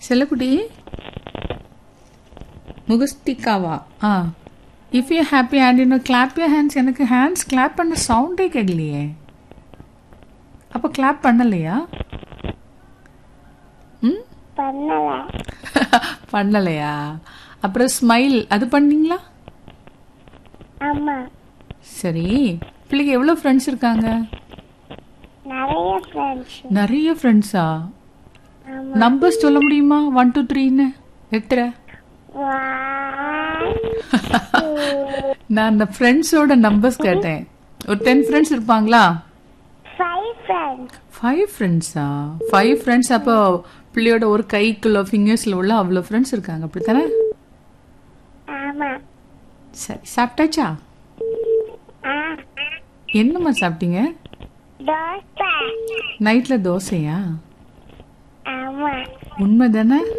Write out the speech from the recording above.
செல்லக்குட்டி முகஸ்டிக்காவா ஆ இஃப் யூ ஹாப்பி ஹேண்ட் இன்னும் கிளாப் யூ ஹேண்ட்ஸ் எனக்கு ஹேண்ட்ஸ் கிளாப் பண்ண சவுண்டே கேட்கலையே அப்போ கிளாப் பண்ணலையா ம் பண்ணல பண்ணலையா அப்புறம் ஸ்மைல் அது பண்ணீங்களா ஆமா சரி பிள்ளைக்கு எவ்வளோ ஃப்ரெண்ட்ஸ் இருக்காங்க நிறைய ஃப்ரெண்ட்ஸ் நிறைய ஃப்ரெண்ட்ஸா ஆமா நம்பர்ஸ் சொல்ல முடியுமா ஒன் டூ த்ரீன்னு எத்தனை One, நான் அந்த ஃப்ரெண்ட்ஸோட நம்பர்ஸ் கேட்டேன் ஒரு டென் ஃப்ரெண்ட்ஸ் இருப்பாங்களா five friends. ஃபைவ் ஃப்ரெண்ட்ஸா ஃபைவ் ஃப்ரெண்ட்ஸ் அப்போ பிள்ளையோட ஒரு கைக்குள்ள ஃபிங்கர்ஸில் உள்ள அவ்வளோ ஃப்ரெண்ட்ஸ் இருக்காங்க அப்படித்தானே ஆமா சரி சாப்பிட்டாச்சா ஆ என்னம்மா சாப்பிட்டீங்க தோசை நைட்டில் தோசையா ஆமா உண்மை தானே